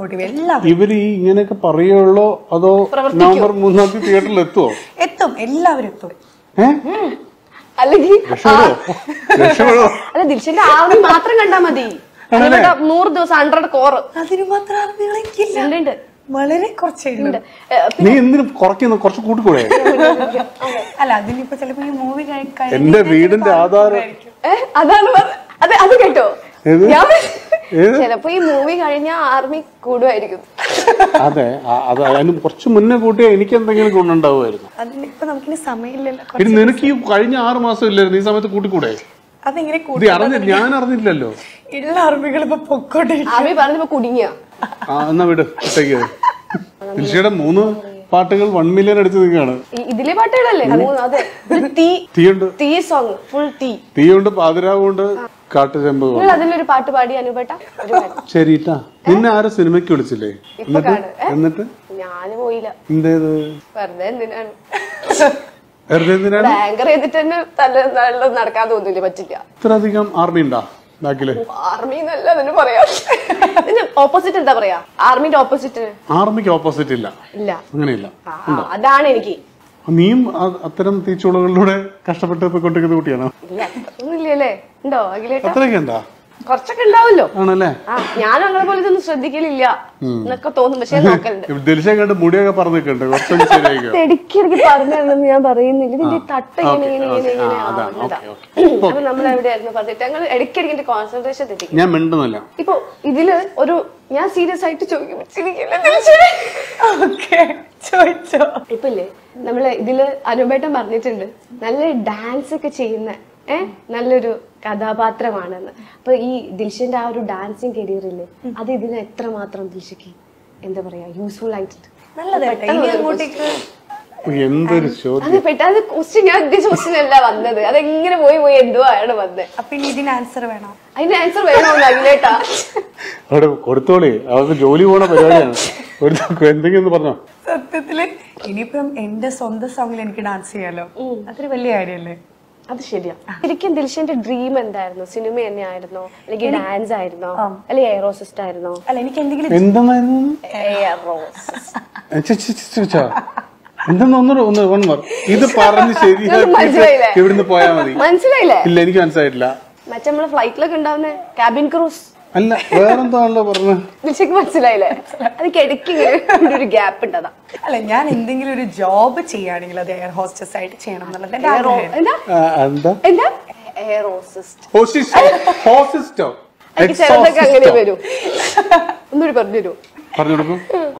Supportive എല്ലാവരും ഇവര് ഈ ഇങ്ങനെയൊക്കെ പറയുള്ളോ അതോ നവംബർ മൂന്നാം തീയതി തിയേറ്ററിൽ എത്തുവോ എത്തും എല്ലാവരും എത്തും ഏഹ് അല്ലെങ്കിൽ രക്ഷപ്പെടോ രക്ഷപ്പെടോ അല്ല ദിൽഷന്റെ ആർമി മാത്രം കണ്ടാ മതി ആണല്ലേ? ഇവിടെ നൂറ് ദിവസം ഹൺഡ്രഡ് കോർ അതിന് മാത്രം ആർമികളെങ്കില്ല ഉണ്ട് വളരെ കുറച്ചേ ഉള്ളൂ നീ എന്തിനു കുറയ്ക്കുന്നു കുറച്ച് കൂട്ടിക്കൂടെ അല്ല അതിനിപ്പോ ചിലപ്പോ ഈ മൂവി എന്റെ വീടിന്റെ ആധാരം ഏഹ് അതാണ് പറഞ്ഞ- അത് അത് കേട്ടോ ഏത്? ഞാൻ ഏത്? ചിലപ്പോ ഈ മൂവി കഴിഞ്ഞ ആർമി കൂടുമായിരിക്കും അതെ ആ- അത് അതിന് കുറച്ച് മുന്നേ കൂട്ടിയാ എനിക്ക് എന്തെങ്കിലും ഗുണമുണ്ടാവുമായിരുന്നു അതിനിപ്പോ നമുക്കിനി സമയമില്ലല്ലോ ഇനി നിനക്ക് ഈ കഴിഞ്ഞ ആറ് മാസം ഇല്ലായിരുന്നു ഈ സമയത്ത് കൂട്ടിക്കൂടെ അതെങ്ങനെ ഇത് കൂട്ടി അറിഞ്ഞില്ല ഞാൻ അറിഞ്ഞില്ലല്ലോ ഉള്ള ആർമികൾ ഇപ്പൊ പൊക്കോണ്ടിരിക്കും ആർമി പറഞ്ഞപ്പോ കുടുങ്ങിയ ആ എന്നാ വിട് ഇട്ടേക്ക് ദിൽഷയുടെ മൂന്ന് പാട്ടുകൾ വൺ മില്യൺ അടിച്ചു നിൽക്കുകയാണ് ഇതിലെ പാട്ടുകളല്ലേ മൂന്ന് അതെ ഒരു തീ തീയുണ്ട് തീ സോങ് ഫുൾ തീ തീയുണ്ട് പാതിരാവുണ്ട് കാട്ടുചെമ്പ് നിങ്ങൾ അതിലൊരു പാട്ട് പാടി അനുപേട്ട ഒരു പാട്ട്. ശരിട്ടാ നിന്നെ ആരും സിനിമയ്ക്ക് വിളിച്ചില്ലേ എന്നിട്ട് കാണും. എന്നിട്ട് ഞാന് പോയില്ല എന്തേത് വെറുതെ എന്തിനാണ് വെറുതെ എന്തിനാണ് ആങ്കർ ചെയ്തിട്ട് തന്നെ തല നല്ല നടക്കാൻ തോന്നില്ല പറ്റില്ല ഇത്ര അധികം ആർമി ഉണ്ടാ ബാക്കില് ആർമി എന്നല്ല അതിന് പറയാ ഇതിന് ഓപ്പോസിറ്റ് എന്താ പറയാ ആർമിന്റെ ഓപ്പോസിറ്റ് ആർമിക്ക് ഓപ്പോസിറ്റ് ഇല്ല ഇല്ല അങ്ങനെയില്ല ആ, ആ, അതാണ് എനിക്ക് നീയും അ- അത്തരം തീച്ചുളകളിലൂടെ കഷ്ടപ്പെട്ട് പോയിക്കൊണ്ടിരിക്കുന്ന കുട്ടിയാണോ ഇല്ല ഒന്നുമില്ലല്ലേ ഉണ്ടോ അഖിലേട്ട അത്രയൊക്കെ ഉണ്ടാ കുറച്ചൊക്കെ ഉണ്ടാവല്ലോ ആണല്ലേ ആ ഞാനും അങ്ങനെ പോലെ ഇതൊന്നും ശ്രദ്ധിക്കലില്ല എന്നൊക്കെ തോന്നും പക്ഷെ ഞാൻ നോക്കലുണ്ട് ദിൽഷ കണ്ട് മുടിയൊക്കെ പറഞ്ഞിട്ടുണ്ട് കുറച്ചൊക്കെ ശരിയായിക്കോ ഇടയ്ക്കിടയ്ക്ക് പറഞ്ഞു ഞാൻ പറയുന്നില്ല ഇതിന്റെ തട്ട ഇങ്ങനെ ഇങ്ങനെ ഇങ്ങനെ ഇങ്ങനെ ആ, അതാണ്. ആവുന്നതാ. Okay, okay. അപ്പൊ നമ്മൾ എവിടെയായിരുന്നു പറഞ്ഞിട്ട് ഞങ്ങൾ ഇടയ്ക്കിടയ്ക്ക് എന്റെ കോൺസെൻട്രേഷൻ തെറ്റിക്കും ഞാൻ മിണ്ടുന്നില്ല ഇപ്പൊ ഇതില് ഒരു ഞാൻ സീരിയസ് ആയിട്ട് ചോദിക്കും ചിരിക്കില്ല ഓക്കെ ചോദിച്ചോ ഇപ്പൊ ഇല്ലേ നമ്മള് ഇതില് അനുപേട്ടൻ പറഞ്ഞിട്ടുണ്ട് നല്ല ഡാൻസ് ഒക്കെ ചെയ്യുന്ന ഏ നല്ലൊരു കഥാപാത്രമാണെന്ന് അപ്പൊ ഈ ദിൽഷന്റെ ആ ഒരു ഡാൻസിങ് കരിയർ ഇല്ലേ അത് ഇതിന് എത്രമാത്രം ദിൽഷയ്ക്ക് എന്താ പറയാ യൂസ്ഫുൾ ആയിട്ടുണ്ട് നല്ലതായിട്ട് ഇനി അങ്ങോട്ടേക്ക് എന്തൊരു ചോദ്യം അത് പെട്ടെന്ന് ക്വസ്റ്റ്യൻ ഞാൻ ഉദ്ദേശിച്ച ക്വസ്റ്റ്യൻ അല്ല വന്നത് അതെങ്ങനെ പോയി പോയി എന്തോ ആണ് വന്നത് അപ്പൊ ഇനി ഇതിന് ആൻസർ വേണോ അതിന്റെ ആൻസർ വേണമെന്ന് അഖിലേട്ടാ അവിടെ കൊടുത്തോളി അവർക്ക് ജോലി പോണ പരിപാടിയാണ് ഒരു എന്തെങ്കിലും ഒന്ന് പറഞ്ഞോ സത്യത്തില് ഇനിയിപ്പം എന്റെ സ്വന്തം സോങ്ങിൽ എനിക്ക് ഡാൻസ് ചെയ്യാലോ അതൊരു വലിയ കാര്യല്ലേ അത് ശരിയാ ശരിക്കും ദിൽഷന്റെ ഡ്രീം എന്തായിരുന്നു സിനിമ തന്നെയായിരുന്നോ അല്ലെങ്കിൽ ഡാൻസ് ആയിരുന്നോ അല്ലെങ്കിൽ എയറോസിസ്റ്റ് ആയിരുന്നോ അല്ല എനിക്ക് എന്തെങ്കിലും എന്തെന്നായിരുന്നു എയറോസിസ്റ്റ് ഛെ, ഛെ, ഛെ, ഛെ, ഛെ. എന്തെന്ന് ഒന്നുകൂടെ ഒന്ന് വൺ മാർ ഇത് പറഞ്ഞ് ശരിയാക്കിയിട്ട് മനസ്സിലായില്ലേ? ഇവിടുന്ന് പോയാ മതി മനസ്സിലായില്ലേ ഇല്ല എനിക്ക് മനസ്സിലായിട്ടില്ല മറ്റേ നമ്മള് ഫ്ലൈറ്റിലൊക്കെ ഉണ്ടാവുന്ന ക്യാബിൻ ക്രൂസ് അല്ല വേറെന്താണല്ലോ പറഞ്ഞത് ദിൽഷയ്ക്ക് മനസ്സിലായില്ലേ അത് ഇടയ്ക്ക് ഇങ്ങനെ ഇവിടെ ഒരു ഗ്യാപ്പ് ഉണ്ടതാ അല്ല ഞാൻ എന്തെങ്കിലും ഒരു ജോബ് ചെയ്യുകയാണെങ്കിൽ അത് എയർ ഹോസ്റ്റസ് ആയിട്ട് ചെയ്യണം എന്നുള്ളത് എന്റെ എയറോ ആഗ്രഹം എന്താ ആ, എന്താ എന്താ എയറോസിസ്റ്റ് ഹോസിസ്റ്റോ ഹോസിസ്റ്റോ എനിക്ക് ചിലതൊക്കെ അങ്ങനെ വരും ഒന്നുകൂടി പറഞ്ഞു തരൂ പറഞ്ഞു കൊടുക്കും